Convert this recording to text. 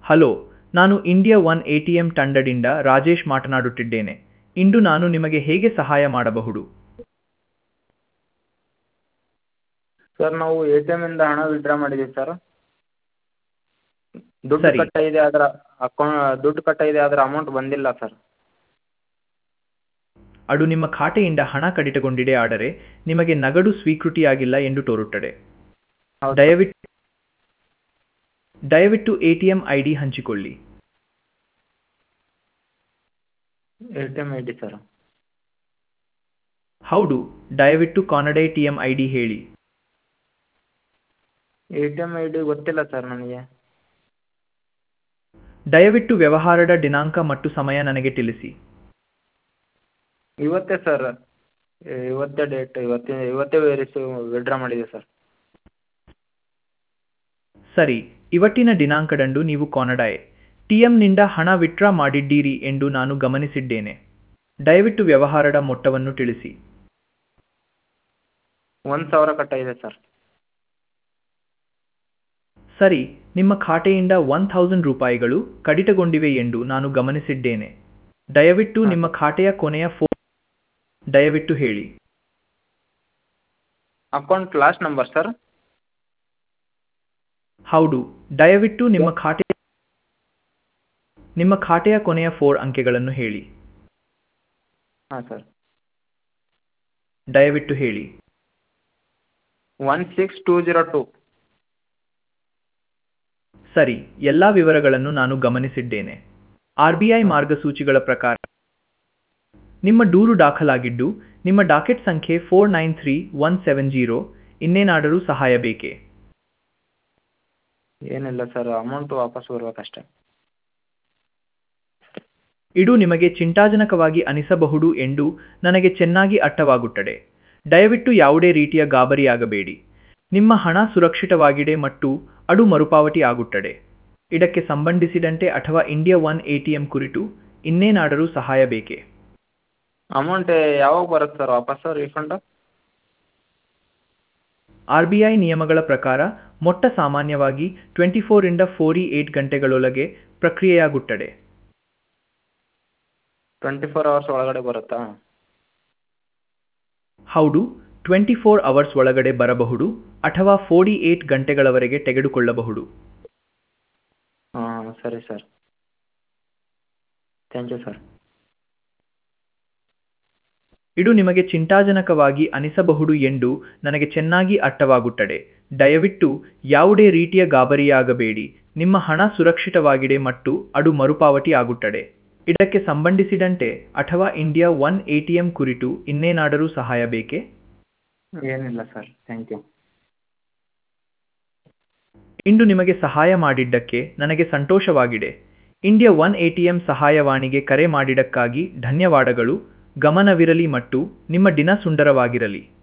Hello ನಾನು India one A T M ತಂಡದಿಂದ ರಾಜೇಶ್ ಮಾತನಾಡುತ್ತಿದ್ದೇನೆ ಇಂದು ನಾನು ನಿಮಗೆ ಹೇಗೆ ಸಹಾಯ ಮಾಡಬಹುದು ಸರ್ ನಾವು ಎ ಟಿ ಎಮ್ಮಿಂದ ಹಣ ವಿತ್ಡ್ರಾ ಮಾಡಿದ್ದೀವಿ ಸರ್ ದುಡ್ಡು ಸರಿ. ಕಟ್ಟಾಗಿದೆ ಅದರ ಅಕೌ ದುಡ್ಡು ಕಟ್ಟಾಗಿದೆ ಅದರ ಅಮೌಂಟ್ ಬಂದಿಲ್ಲ ಸರ್ ಅದು ನಿಮ್ಮ ಖಾತೆಯಿಂದ ಹಣ ಕಡಿತಗೊಂಡಿದೆ ಆದರೆ ನಿಮಗೆ ನಗದು ಸ್ವೀಕೃತಿಯಾಗಿಲ್ಲ ಎಂದು ತೋರುತ್ತದೆ ಹೌದು ದಯವಿಟ್ಟು ದಯವಿಟ್ಟು A T M I D ಹಂಚಿಕೊಳ್ಳಿ A T M I D sir ಹೌದು ದಯವಿಟ್ಟು ಕಾನಡೆ ಟಿ ಎಂ ಐ ಡಿ ಹೇಳಿ A T M I D ಗೊತ್ತಿಲ್ಲ ಸರ್ ನನಗೆ ದಯವಿಟ್ಟು ವ್ಯವಹಾರದ ದಿನಾಂಕ ಮತ್ತು ಸಮಯ ನನಗೆ ತಿಳಿಸಿ ಇವತ್ತೇ ಸರ್ ಇವತ್ತೇ ಡೇಟ್ ಇವತ್ತೇ ಇವತ್ತೇ ರಿಸೀವ್ ವಿಡ್ರಾ ಮಾಡಿದೆ ಸರ್ ಸರಿ ಇವತ್ತಿನ ದಿನಾಂಕದಂದು ನೀವು ಕಾನಡಾಯ್ ಟಿ ಎಂನಿಂದ ಹಣ ವಿತ್ಡ್ರಾ ಮಾಡಿದ್ದೀರಿ ಎಂದು ನಾನು ಗಮನಿಸಿದ್ದೇನೆ ದಯವಿಟ್ಟು ವ್ಯವಹಾರದ ಮೊತ್ತವನ್ನು ತಿಳಿಸಿ ಒಂದು ಸಾವಿರ ಕಟ್ಟಾಗಿದೆ ಸರ್ ಸರಿ ನಿಮ್ಮ ಖಾತೆಯಿಂದ ಒನ್ ಥೌಸಂಡ್ ರೂಪಾಯಿಗಳು ಕಡಿತಗೊಂಡಿವೆ ಎಂದು ನಾನು ಗಮನಿಸಿದ್ದೇನೆ ದಯವಿಟ್ಟು ಹಾ. ನಿಮ್ಮ ಖಾತೆಯ ಕೊನೆಯ ಫೋ ದಯವಿಟ್ಟು ಹೇಳಿ ಅಕೌಂಟ್ ಲಾಸ್ಟ್ ನಂಬರ್ ಸರ್ ಹೌದು ದಯವಿಟ್ಟು ನಿಮ್ಮ ಖಾತೆ ನಿಮ್ಮ ಖಾತೆಯ ಕೊನೆಯ ಫೋರ್ ಅಂಕೆಗಳನ್ನು ಹೇಳಿ ಹಾಂ ಸರ್ ದಯವಿಟ್ಟು ಹೇಳಿ one six two zero two ಸರಿ ಎಲ್ಲಾ ವಿವರಗಳನ್ನು ನಾನು ಗಮನಿಸಿದ್ದೇನೆ ಆರ್ ಬಿ ಐ ಮಾರ್ಗಸೂಚಿಗಳ ಪ್ರಕಾರ ನಿಮ್ಮ ದೂರು ದಾಖಲಾಗಿದ್ದು ನಿಮ್ಮ ಡಾಕೆಟ್ ಸಂಖ್ಯೆ four nine three one seven zero ಇನ್ನೇನಾದರೂ ಸಹಾಯ ಬೇಕೇ ಏನಿಲ್ಲ ಸರ್ ಅಮೌಂಟ್ ವಾಪಸ್ ಬರ್ಬೇಕಷ್ಟೆ ಇದು ನಿಮಗೆ ಚಿಂತಾಜನಕವಾಗಿ ಅನಿಸಬಹುದು ಎಂದು ನನಗೆ ಚೆನ್ನಾಗಿ ಅರ್ಥವಾಗುತ್ತದೆ ದಯವಿಟ್ಟು ಯಾವುದೇ ರೀತಿಯ ಗಾಬರಿಯಾಗಬೇಡಿ ನಿಮ್ಮ ಹಣ ಸುರಕ್ಷಿತವಾಗಿದೆ ಮತ್ತು ಅದು ಮರುಪಾವತಿ ಆಗುತ್ತದೆ ಇದಕ್ಕೆ ಸಂಬಂಧಿಸಿದಂತೆ ಅಥವಾ India one A T M ಕುರಿತು ಇನ್ನೇನಾದರೂ ಸಹಾಯ ಬೇಕೇ ಅಮೌಂಟ್ ಯಾವಾಗ ಬರುತ್ತೆ ಸರ್ ವಾಪಸ್ಸು ರೀಫಂಡು ಆರ್ ಬಿ ಐ ನಿಯಮಗಳ ಪ್ರಕಾರ ಮೊಟ್ಟ ಸಾಮಾನ್ಯವಾಗಿ ಟ್ವೆಂಟಿ ಫೋರಿಂದ ಫೋರ್ಟಿ ಏಟ್ ಗಂಟೆಗಳೊಳಗೆ ಪ್ರಕ್ರಿಯೆಯಾಗುತ್ತದೆ ಟ್ವೆಂಟಿ ಫೋರ್ ಅವರ್ಸ್ ಒಳಗಡೆ ಬರುತ್ತಾ ಹೌದು ಟ್ವೆಂಟಿ ಫೋರ್ ಅವರ್ಸ್ ಒಳಗಡೆ ಬರಬಹುದು ಅಥವಾ ಫೋರ್ಟಿ ಏಟ್ ಗಂಟೆಗಳವರೆಗೆ ತೆಗೆದುಕೊಳ್ಳಬಹುದು ಹಾಂ ಸರಿ ಸರ್ ಥ್ಯಾಂಕ್ ಯು ಸರ್ ಇದು ನಿಮಗೆ ಚಿಂತಾಜನಕವಾಗಿ ಅನಿಸಬಹುದು ಎಂದು ನನಗೆ ಚೆನ್ನಾಗಿ ಅರ್ಥವಾಗುತ್ತದೆ ದಯವಿಟ್ಟು ಯಾವುದೇ ರೀತಿಯ ಗಾಬರಿಯಾಗಬೇಡಿ ನಿಮ್ಮ ಹಣ ಸುರಕ್ಷಿತವಾಗಿದೆ ಮತ್ತು ಅದು ಮರುಪಾವತಿ ಆಗುತ್ತದೆ ಇದಕ್ಕೆ ಸಂಬಂಧಿಸಿದಂತೆ ಅಥವಾ India one A T M ಕುರಿತು ಇನ್ನೇನಾದರೂ ಸಹಾಯ ಬೇಕೇ ಏನಿಲ್ಲ ಸರ್ ಥ್ಯಾಂಕ್ ಯು ಇಂದು ನಿಮಗೆ ಸಹಾಯ ಮಾಡಿದ್ದಕ್ಕೆ ನನಗೆ ಸಂತೋಷವಾಗಿದೆ India one A T M ಸಹಾಯವಾಣಿಗೆ ಕರೆ ಮಾಡಿದ್ದಕ್ಕಾಗಿ ಧನ್ಯವಾದಗಳು ಗಮನವಿರಲಿ ಮತ್ತು ನಿಮ್ಮ ದಿನ ಸುಂದರವಾಗಿರಲಿ